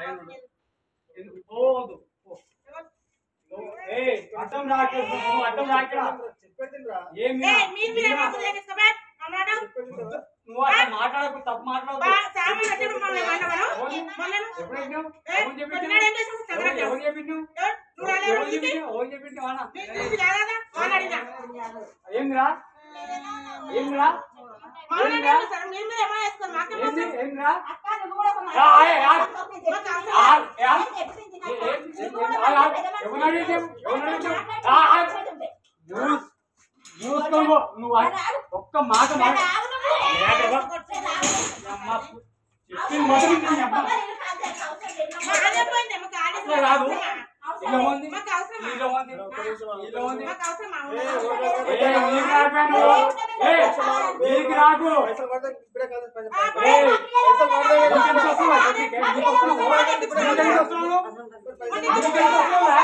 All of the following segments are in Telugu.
లైన్ ఎందుకు పోవద్దు పో. ఏయ్, అడ్డం రాకే నువ్వు అడ్డం రాకరా ఏం ఏ, మీరు మీరు ఏమో లేకేసుకో, అన్నాడు. నువ్వు అట్లా మాట్లాడకు తప్పు బా, మాట్లాడకు సామాన్ కట్టిన మొన్న ఏమన్నాడు? మొన్నను? ఎప్పుడు చెప్పినావు? ఏ, ఎవరు చెప్పినావు? పొద్దునాడు ఏం చేసావు? ఎవరు- సంగతి ఎవరు చెప్పినావు? ఎవరు? చూడాలి ఎవరు ఎవరు నీకు? చెప్పినావు? ఎవరు చెప్పినావు అన్న? నీకు తెలిసి కాదా? వాళ్ళు అడిగినా. ఏందిరా ఏందిరా వాళ్ళు ఏందిరా అడిగినా సరే, మీరు మీరు ఏమో వేసుకోండి, మాకేం ఏంది అవసరం? ఏందిరా అక్క నువ్వు కూడా ఒక మాట ఆ, ఏ, ఆ. మాకు అవసరం లేదు. ఆ, ఏ, ఆ. నేను చెప్పింది ఏ, నాకు. ఏ, నువ్వు కూడా ఆ, ఆ. పెద్ద మనిషి. ఎవరు అడిగావు? ఎవరు అడిగావు? మాట్లాడు. ఆ, ఆ. మాట్లాడుతుంటే. న్యూస్ న్యూస్ నువ్వు నువ్వు ఒక్క మాట నేను మాట ఆగు నువ్వు. లేకపోతే నేను ఆగు. అమ్మ, చెప్పింది మొదలు నేను అమ్మ. అమ్మ, నేను కాదు, నాకు అవసరం లేదు. మా ఆడే పోయింది, మాకు ఆడే అట్లా కాదు. అవసరమా? ఇలా ఉంది మాకు అవసరమా? ఇలా ఉంది ఇలా ఉంది మాకు అవసరమా? ఏ, నీకు రాకపోయాను ఏ నీకు రాకు ఆ, ఏ, పోయి, నీకెందుకు వస్తున్నావు? నీకు- నీకు వస్తున్నావు? నీకెందుకు వస్తున్నావు? నీకెందుకు వస్తున్నావురా?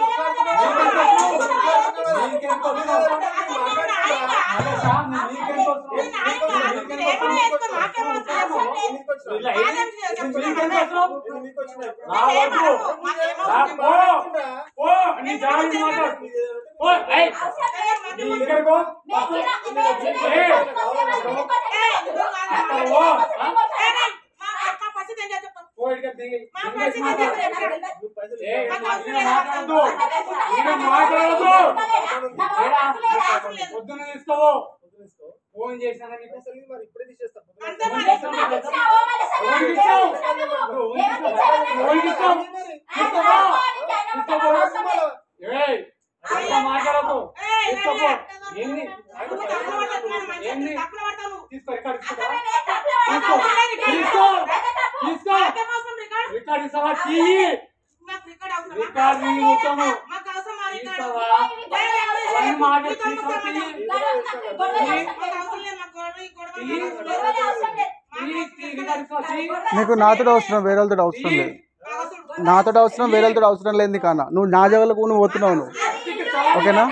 నీకెందుకు వస్తున్నావు? అదే సార్, నీ- నీకెందుకు వస్తున్నావు? నేను ఆయన కాదు, మీరు ఏమో వేసుకోండి, మాకేం అవసరం? ఇలా ఆడేం ఏంది? చెప్తున్నావు? నీకెందుకు వస్తున్నావు? రా మేమేం వద్దు. అడగము, మాకేం రా అవసరం? పో. పో, నీ జాగ్రత్త మాట్లాడు. పో, ఏయ్, అవసరం లేదు. నీ ఇక్కడికి పో. నేను తిన- నేను తిన- ఏ, ఏయ్, నువ్వు కాదు, అక్కడ మా పో. ఏయ్, ఏయ్, మా మా పరిస్థితి ఏంటో చెప్పు. పో, ఇక్కడికి దిగి. మా ఇంగ్లీష్ పరిస్థితి ఏంటో మాట్లాడు. చెప్పు. ఏ, మాకు మా- అవసరం ఈయన లేదు. మాట్లాడొద్దు. ఈయన నాకు మాట్లాడొద్దు. అవసరం లేదు. అవసరం లేదు. పొద్దున్న తీసుకోవు ఫోన్ చేసినా నీకు అంతే ఫోన్ మరి. చేసినా నాకు నీకు? ఇచ్చిన అవమానం ఎవరికి సరే. ఇచ్చావు? నువ్వు. నువ్వు ఎవరికి ఎవరికి ఇచ్చావు? ఇచ్చావు? నాకు తీసుకోపో. అవమానం ఆయన తీసుకోపో. అవసరం లేదు. ఏయ్, అట్లా మాట్లాడకు ఏయ్, తీసుకోపో ఏయ్, ఎన్ని నువ్వు తప్పులు పడతావు, మంచిగా ఎన్ని తప్పులు పడతావు నువ్వు. తీసుకో రికార్డ్ అక్క తీసుకో నేను ఏ తప్పులు తీసుకో పడను. తీసుకో అయితే తప్పు. తీసుకో మాకేం అవసరం రికార్డు? రికార్డ్ ఇస్తావా తీయి మాకు రికార్డు అవసరం. రికార్డ్ నీ మొత్తము మాకు అవసరం మా రికార్డు. తీస్తావా ఏయ్, ఏయ్, ఏయ్, అవన్నీ మాట నీకు తీసుకో అవసరం తీయి లేదు. గొడవ- గొడవ తీయి. అవసరం మాకు లేదు. అవసరం లేదు, మాకు గొడవ, ఈ గొడవ తీయి. మాకు అవసరం గొడవ లేదు. అవసరం లేదు. తీయి తీయి రికార్డ్ ఇస్తావా తీయి నీకు నాతో అవసరం వేరే వాళ్ళతో అవసరం లేదు మాకు అవసరం లేదు. నాతో అవసరం వేరే వాళ్ళతో అవసరం లేదు నీకు అన్న నువ్వు నా జగలకు నువ్వు పోతున్నావు నువ్వు ఓకేనా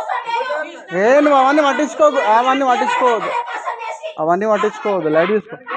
ఏ నువ్వు అవన్నీ పట్టించుకోకు అవన్నీ పట్టించుకోవద్దు అవన్నీ పట్టించుకోవద్దు లైట్ తీసుకో